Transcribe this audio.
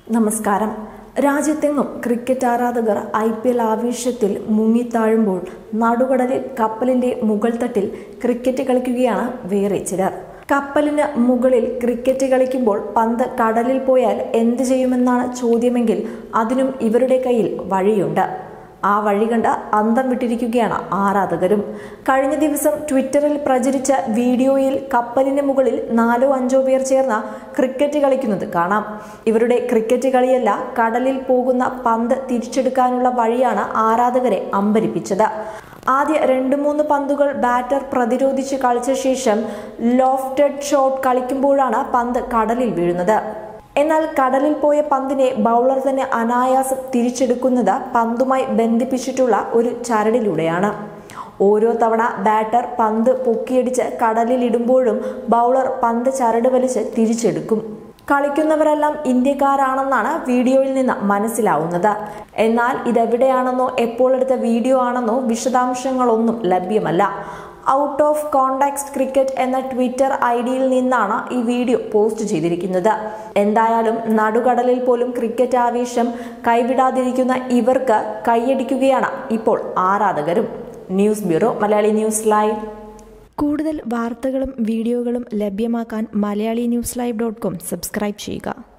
നമസ്കാരം രാജ്യത്തെങ്ങും ക്രിക്കറ്റ് ആരാധകർ ഐ പി എൽ ആവേശത്തിൽ മുങ്ങിത്താഴുമ്പോൾ നടുകടലിൽ കപ്പലിന്റെ മുകൾ തട്ടിൽ ക്രിക്കറ്റ് കളിക്കുകയാണ് വേറെ ചിലർ കപ്പലിന് മുകളിൽ ക്രിക്കറ്റ് കളിക്കുമ്പോൾ പന്ത് കടലിൽ പോയാൽ എന്ത് ചെയ്യുമെന്നാണ് ചോദ്യമെങ്കിൽ അതിനും ഇവരുടെ കയ്യിൽ വഴിയുണ്ട് ആ വഴി കണ്ട് അന്തം വിട്ടിരിക്കുകയാണ് ആരാധകരും കഴിഞ്ഞ ദിവസം ട്വിറ്ററിൽ പ്രചരിച്ച വീഡിയോയിൽ കപ്പലിന് മുകളിൽ നാലോ അഞ്ചോ പേർ ചേർന്ന് ക്രിക്കറ്റ് കളിക്കുന്നത് കാണാം ഇവരുടെ ക്രിക്കറ്റ് കളിയല്ല കടലിൽ പോകുന്ന പന്ത് തിരിച്ചെടുക്കാനുള്ള വഴിയാണ് ആരാധകരെ അമ്പരിപ്പിച്ചത് ആദ്യ രണ്ട് മൂന്ന് പന്തുകൾ ബാറ്റർ പ്രതിരോധിച്ച് കളിച്ച ശേഷം ലോഫ്റ്റഡ് ഷോട്ട് കളിക്കുമ്പോഴാണ് പന്ത് കടലിൽ വീഴുന്നത് എന്നാൽ കടലിൽ പോയ പന്തിനെ ബൗളർ തന്നെ അനായാസം തിരിച്ചെടുക്കുന്നത് പന്തുമായി ബന്ധിപ്പിച്ചിട്ടുള്ള ഒരു ചരടിലൂടെയാണ് ഓരോ തവണ ബാറ്റർ പന്ത് പൊക്കിയടിച്ച് കടലിൽ ഇടുമ്പോഴും ബൗളർ പന്ത് ചരട് വലിച്ച് തിരിച്ചെടുക്കും കളിക്കുന്നവരെല്ലാം ഇന്ത്യക്കാരാണെന്നാണ് വീഡിയോയിൽ നിന്ന് മനസ്സിലാവുന്നത് എന്നാൽ ഇതെവിടെയാണെന്നോ എപ്പോൾ എടുത്ത വീഡിയോ ആണെന്നോ വിശദാംശങ്ങളൊന്നും ലഭ്യമല്ല ഔട്ട് ഓഫ് കോണ്ടാക്ട് ക്രിക്കറ്റ് എന്ന ട്വിറ്റർ ഐ ഡിയിൽ നിന്നാണ് ഈ വീഡിയോ പോസ്റ്റ് ചെയ്തിരിക്കുന്നത് എന്തായാലും നടുകടലിൽ പോലും ക്രിക്കറ്റ് ആവേശം കൈവിടാതിരിക്കുന്ന ഇവർക്ക് കൈയടിക്കുകയാണ് ഇപ്പോൾ ആരാധകരും news bureau Malayali news live കൂടുതൽ വാർത്തകളും വീഡിയോകളും ലഭ്യമാക്കാൻ Malayali news live dot com subscribe ചെയ്യുക